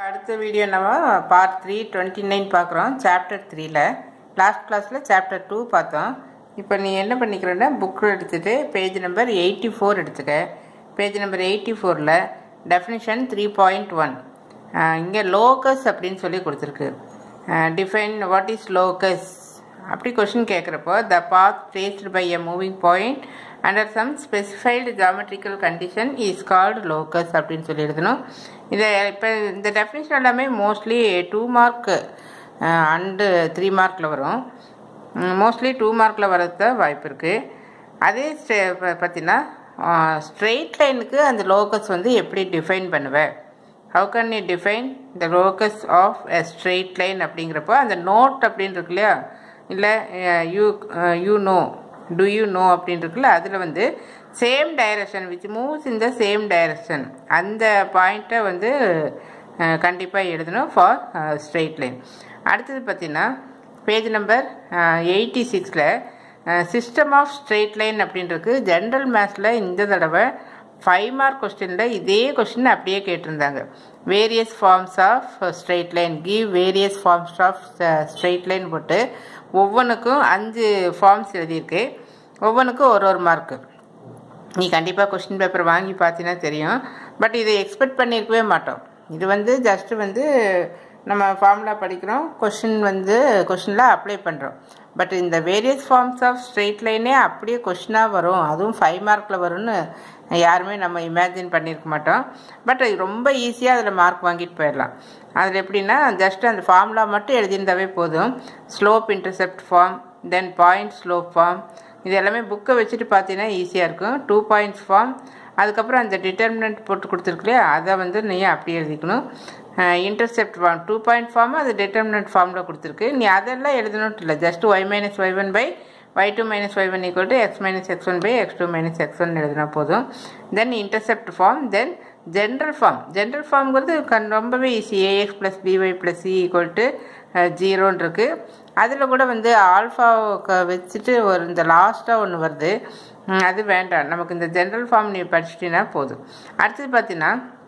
அடுத்த வீடியோ நம்ம part three twenty nine பார்க்குறோம் சாப்டர் த்ரீல லாஸ்ட் கிளாஸில் சாப்டர் டூ பார்த்தோம் இப்போ நீ என்ன பண்ணிக்கிறன்னா புக் எடுத்துகிட்டு பேஜ் நம்பர் எயிட்டி ஃபோர் எடுத்துக்க பேஜ் நம்பர் எயிட்டி ஃபோரில் டெஃபினிஷன் த்ரீ பாயிண்ட் ஒன் இங்கே லோக்கஸ் அப்படின்னு சொல்லி கொடுத்துருக்கு டிஃபைன் வாட் இஸ் லோக்கஸ் அப்படி கொஷின் கேட்குறப்போ the path traced by a moving point under some specified geometrical condition is called locus அப்படின்னு சொல்லி எழுதணும் இதை இப்போ இந்த டெஃபினேஷன் எல்லாமே mostly two mark and three மார்க்கில் வரும் மோஸ்ட்லி டூ மார்க்கில் வரது வாய்ப்பு இருக்குது அதே ஸ்டே பார்த்தீங்கன்னா ஸ்ட்ரெயிட் லைனுக்கு அந்த லோக்கஸ் வந்து எப்படி டிஃபைன் பண்ணுவேன் ஹவு கேன் நீ define the locus of a straight line அப்படிங்கிறப்போ அந்த நோட் அப்படின்னு இருக்கு இல்லையா இல்லை you you know do you know அப்படின்னு இருக்குல்ல அதில் வந்து same direction which moves in the same direction அந்த பாயிண்ட்டை வந்து கண்டிப்பாக எழுதணும் ஃபார் ஸ்ட்ரெயிட் லைன் அடுத்தது பார்த்தீங்கன்னா பேஜ் நம்பர் எயிட்டி சிக்ஸில் சிஸ்டம் ஆஃப் ஸ்ட்ரெயிட் லைன் அப்படின்றது ஜென்ரல் மேத்ஸில் இந்த தடவை ஃபைவ் மார்க் கொஸ்டினில் இதே கொஸ்டின் அப்படியே கேட்டிருந்தாங்க various forms of straight line give various forms of straight line போட்டு ஒவ்வொன்றுக்கும் அஞ்சு ஃபார்ம்ஸ் எழுதியிருக்கு ஒவ்வொன்றுக்கும் ஒரு ஒரு மார்க்கு நீ கண்டிப்பாக கொஸ்டின் பேப்பர் வாங்கி பார்த்தீங்கன்னா தெரியும் பட் இதை எக்ஸ்பெக்ட் பண்ணியிருக்கவே மாட்டோம் இது வந்து ஜஸ்ட்டு வந்து நம்ம ஃபார்முலா படிக்கிறோம் கொஷின் வந்து கொஷினில் அப்ளை பண்ணுறோம் பட் இந்த வேரியஸ் ஃபார்ம்ஸ் ஆஃப் ஸ்ட்ரெயிட் லைனே அப்படியே கொஷினாக வரும் அதுவும் ஃபைவ் மார்க்கில் வரும்னு யாருமே நம்ம இமேஜின் பண்ணியிருக்க மாட்டோம் பட் ரொம்ப ஈஸியாக அதில் மார்க் வாங்கிட்டு போயிடலாம் அதில் எப்படின்னா ஜஸ்ட் அந்த ஃபார்முலா மட்டும் எழுதியிருந்தாவே போதும் slope intercept form then point slope form இது எல்லாமே புக்கை வச்சுட்டு பார்த்தீங்கன்னா ஈஸியாக இருக்கும் டூ பாயிண்ட்ஸ் ஃபார்ம் அதுக்கப்புறம் அந்த டிட்டர்மினன்ட் போட்டு கொடுத்துருக்கு இல்லையா அதை வந்து நீ அப்படி எழுதிக்கணும் intercept form two point form அது டிட்டர்மினன்ட் ஃபார்மில் கொடுத்துருக்கு நீ அதெல்லாம் எழுதணும் இல்லை just y minus y one by y two minus y one equal to x minus x one by x two minus x one எழுதினா போதும் then intercept form then general form general ஃபார்ம்ங்கிறது கண் ரொம்பவே easy a x plus b y plus c equal to ஜீரோன்னு இருக்குது அதில் கூட வந்து ஆல்ஃபாவை வச்சுட்டு ஒரு இந்த லாஸ்ட்டாக ஒன்று வருது அது வேண்டாம் நமக்கு இந்த ஜென்ரல் ஃபார்ம் நீ படிச்சிட்டினா போதும் அடுத்தது பார்த்தீங்கன்னா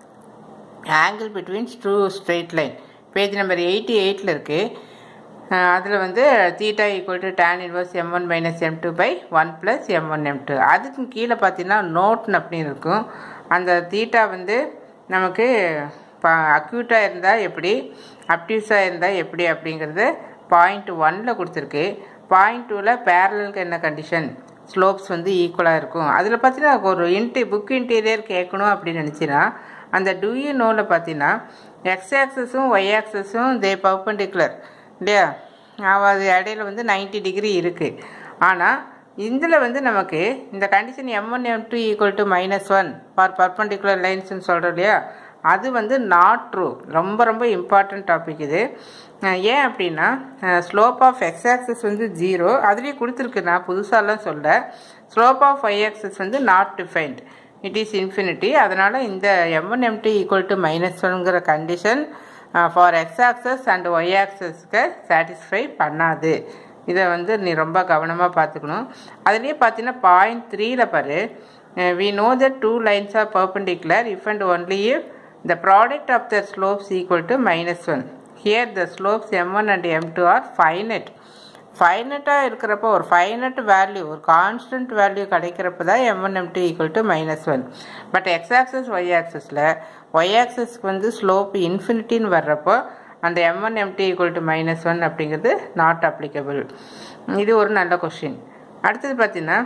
angle between two straight line page number eighty எயிட்டில் இருக்குது அதில் வந்து theta equal to tan inverse m one minus m two by one plus m one m two அதுக்கு கீழே பார்த்தீங்கன்னா நோட்னு அப்படின்னு இருக்கும் அந்த தீட்டா வந்து நமக்கு இப்போ அக்யூட்டாக இருந்தால் எப்படி அப்டியூஸாக இருந்தால் எப்படி அப்படிங்கிறது பாயிண்ட் ஒனில் கொடுத்துருக்கு பாயிண்ட் டூவில் பேரலுக்கு என்ன கண்டிஷன் ஸ்லோப்ஸ் வந்து ஈக்குவலாக இருக்கும் அதில் பார்த்தீங்கன்னா ஒரு இன்டி புக் இன்டீரியர் கேட்கணும் அப்படின்னு நினச்சின்னா அந்த டூயூ நோவில் பார்த்தீங்கன்னா எக்ஸ் ஆக்சஸும் ஒய் ஆக்சஸும் தே பர்பண்டிகுலர் இல்லையா அது இடையில வந்து நைன்டி டிகிரி இருக்குது ஆனால் இதில் வந்து நமக்கு இந்த condition m one m two equal to minus one for perpendicular லைன்ஸ்னு சொல்கிறோம் இல்லையா அது வந்து நாட் ட்ரூ ரொம்ப ரொம்ப இம்பார்ட்டன்ட் டாபிக் இது ஏன் அப்படின்னா ஸ்லோப் ஆஃப் எக்ஸ் ஆக்சஸ் வந்து ஜீரோ அதுலேயே கொடுத்துருக்கு நான் புதுசாலாம் சொல்ல ஸ்லோப் ஆஃப் ஒய் ஆக்சஸ் வந்து not defined it is infinity அதனால் இந்த m one m two equal to minus ஒன்ங்கிற condition for x axis and y ஆக்சஸ்க்கு சாட்டிஸ்ஃபை பண்ணாது இதை வந்து நீ ரொம்ப கவனமாக பார்த்துக்கணும் அதுலேயே பார்த்தீங்கன்னா பாயிண்ட் த்ரீல பாரு we know the two lines are perpendicular if and only if the product of their slopes equal to minus 1. Here the slopes m1 and m2 are finite. ஃபைனட்டாக இருக்கிறப்போ ஒரு ஃபைனட் வேல்யூ ஒரு கான்ஸ்டன்ட் வேல்யூ கிடைக்கிறப்ப தான் m one m two equal to minus one but x axis y ஆக்சஸில் y ஆக்சஸ்க்கு வந்து slope இன்ஃபினிட்டின்னு வர்றப்போ அந்த m one m two equal to minus one அப்படிங்கிறது நாட் அப்ளிகபிள் இது ஒரு நல்ல கொஷின் அடுத்தது பார்த்தீங்கன்னா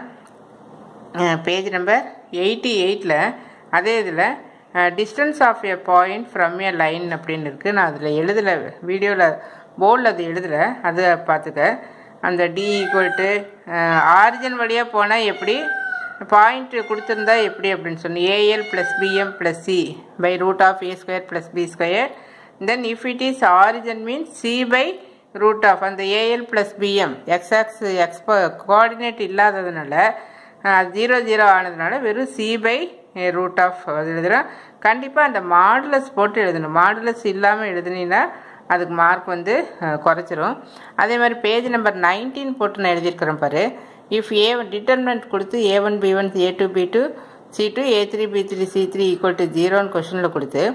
பேஜ் நம்பர் எயிட்டி எயிட்டில் அதே இதில் distance of a point from a line அப்படின்னு இருக்குது நான் அதில் எழுதலை வீடியோவில் போர்டில் அது எழுதலை அதை பார்த்துக்க அந்த டி ஈக்குவல் டு ஆரிஜின் வழியாக போனால் எப்படி பாயிண்ட் கொடுத்துருந்தா எப்படி அப்படின்னு சொன்னேன் a l plus b m plus c by root of a square plus b square then if it is origin means c by root of அந்த a l plus b m x x x coordinate இல்லாததுனால zero zero ஆனதுனால வெறும் C by root of எழுதுகிறோம் கண்டிப்பாக அந்த modulus போட்டு எழுதணும் modulus இல்லாமல் எழுதுனீங்கன்னா அதுக்கு மார்க் வந்து குறைச்சிரும் அதே மாதிரி பேஜ் நம்பர் நைன்டீன் போட்டு நான் எழுதியிருக்கிறேன் பாரு இஃப் ஏ டிட்டர்மினன்ட் கொடுத்து a one b one a two b two c two a three b three c three equal to ஜீரோன்னு கொஷனில் கொடுத்து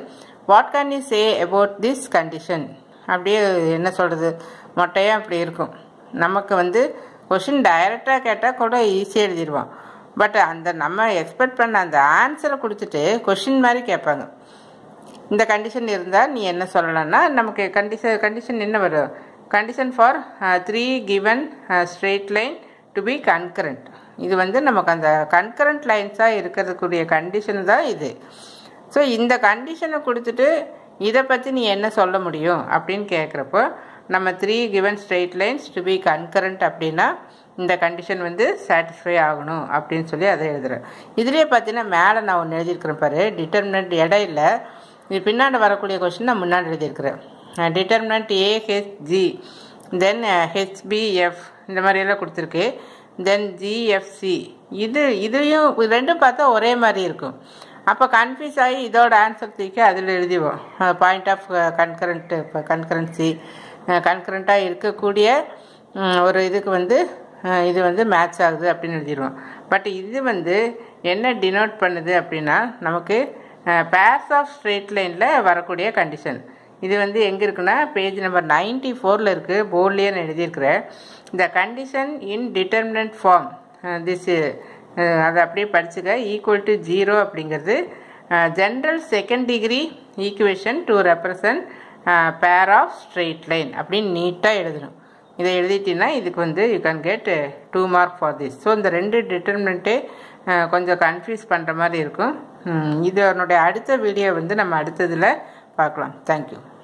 what can you say about this condition அப்படியே என்ன சொல்கிறது மொட்டையாக அப்படி இருக்கும் நமக்கு வந்து கொஷின் டைரெக்டாக கேட்டால் கூட ஈஸியாக எழுதிடுவோம் பட் அந்த நம்ம எக்ஸ்பெக்ட் பண்ண அந்த ஆன்சரை கொடுத்துட்டு கொஷின் மாதிரி கேட்பாங்க இந்த கண்டிஷன் இருந்தால் நீ என்ன சொல்லலாம்னா நமக்கு கண்டிஷன் கண்டிஷன் என்ன வரும் condition for three given straight line to be concurrent இது வந்து நமக்கு அந்த கன்கரண்ட் லைன்ஸாக இருக்கிறதுக்குரிய கண்டிஷன் தான் இது ஸோ இந்த கண்டிஷனை கொடுத்துட்டு இதை பற்றி நீ என்ன சொல்ல முடியும் அப்படின்னு கேட்குறப்போ நம்ம three given straight lines to be concurrent அப்படின்னா இந்த கண்டிஷன் வந்து சாட்டிஸ்ஃபை ஆகணும் அப்படின்னு சொல்லி அதை எழுதுகிறேன் இதுலேயே பார்த்தீங்கன்னா மேலே நான் ஒன்று எழுதியிருக்கிறேன் பாரு டிட்டர்மினன்ட் இடையில இது பின்னாடி வரக்கூடிய கொஷின் நான் முன்னாடி எழுதியிருக்கிறேன் டிட்டர்மினன்ட் ஏஹெச்ஜி தென் ஹெச்பிஎஃப் இந்த மாதிரியெல்லாம் கொடுத்துருக்கு தென் ஜிஎஃப்சி இது இதையும் இது ரெண்டும் பார்த்தா ஒரே மாதிரி இருக்கும் அப்போ கன்ஃபியூஸ் ஆகி இதோட ஆன்சர் தூக்கி அதில் எழுதிவோம் பாயிண்ட் ஆஃப் கன்கரண்ட் இப்போ கன்கரன்சி கன்கரண்ட்டாக இருக்கக்கூடிய ஒரு இதுக்கு வந்து இது வந்து மேட்ச் ஆகுது அப்படின்னு எழுதிடுவோம் பட் இது வந்து என்ன டினோட் பண்ணுது அப்படின்னா நமக்கு பேர்ஸ் ஆஃப் ஸ்ட்ரெயிட் லைனில் வரக்கூடிய கண்டிஷன் இது வந்து எங்கே இருக்குன்னா பேஜ் நம்பர் நைன்டி ஃபோரில் இருக்குது போர்ட்லேயே நான் எழுதியிருக்கிறேன் இந்த condition in determinant form this அதை அப்படியே படிச்சுக்க ஈக்குவல் டு ஜீரோ அப்படிங்கிறது general second degree equation to represent pair of straight line அப்படின்னு நீட்டாக எழுதணும் இதை எழுதிட்டீங்கன்னா இதுக்கு வந்து you can get two mark for this so இந்த ரெண்டு டிட்டர்மினண்ட்டே கொஞ்சம் கன்ஃபியூஸ் பண்ணுற மாதிரி இருக்கும் இது என்னுடைய அடுத்த வீடியோ வந்து நம்ம அடுத்ததில் பார்க்கலாம் தேங்க்யூ